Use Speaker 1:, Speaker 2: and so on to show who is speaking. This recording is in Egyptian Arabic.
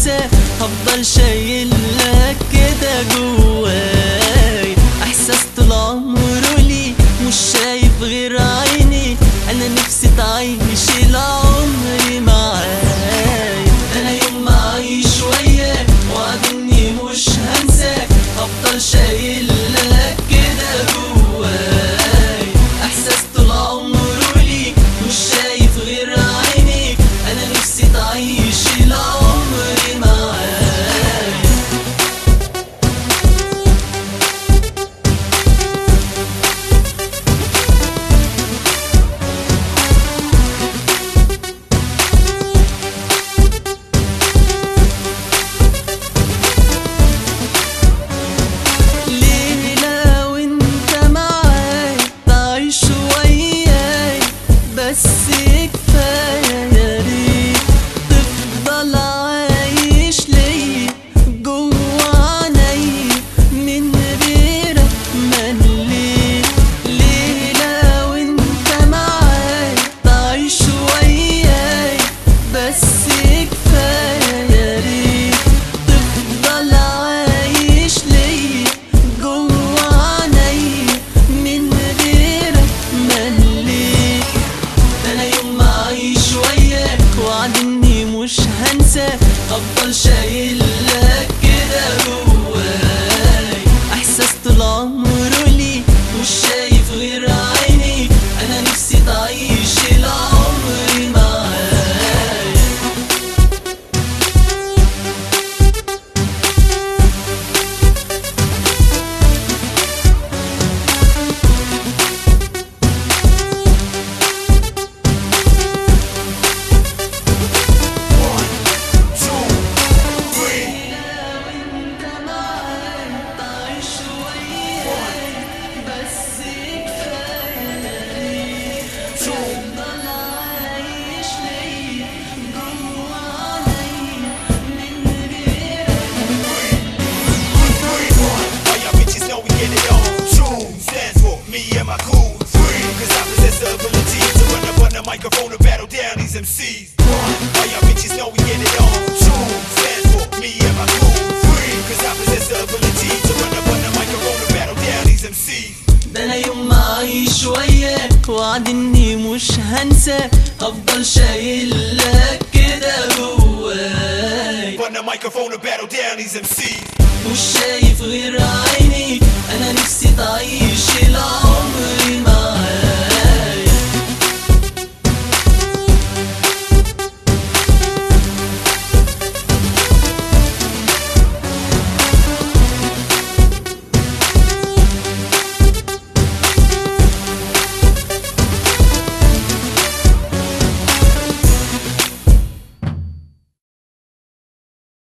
Speaker 1: هنسى هفضل شايل لك كده جواي احساس طول عمره لي مش شايف غير عيني انا نفسي تعيش العمر معاي انا يوم ما اعيش وياك وعدني مش هنساك هفضل شايل لك كده جواي احساس طول عمره لي مش شايف غير عينيك انا نفسي تعيش العمر معاي ليلة وانت معاي تعيش وياي بس كفاية يا ريت تفضل عايش لي جوا عيني من غيرك مليت ليلة وانت معاي تعيش وياي بس كفاية يا ريت تفضل عايش لي جوا عيني من غيرك مليت انا يوم ما اعيش وياك وعدني مش هنسى افضل شايل لك كده جواي احساس طول عمره لي مش شايف غير عيني انا نفسي تعيش العمر معاي وانت معاي تعيش وياي بس كفاية تفضل عايش لي جوا عيني من غيرك
Speaker 2: All y'all bitches know we get it on. True stands for me and my crew. Free, cause I possess the ability to run up on the microphone and battle down these MCs. All y'all bitches know we get it on. True stands for me and my crew. Free, cause I possess the ability to run up on the microphone and battle down these MCs.
Speaker 1: ده انا يوم ما اعيش وياك وعدني مش هنسى هفضل شايل لك كده جواي
Speaker 2: Run the microphone and battle down these MCs.
Speaker 1: مش شايف غير عيني انا نفسي تعيش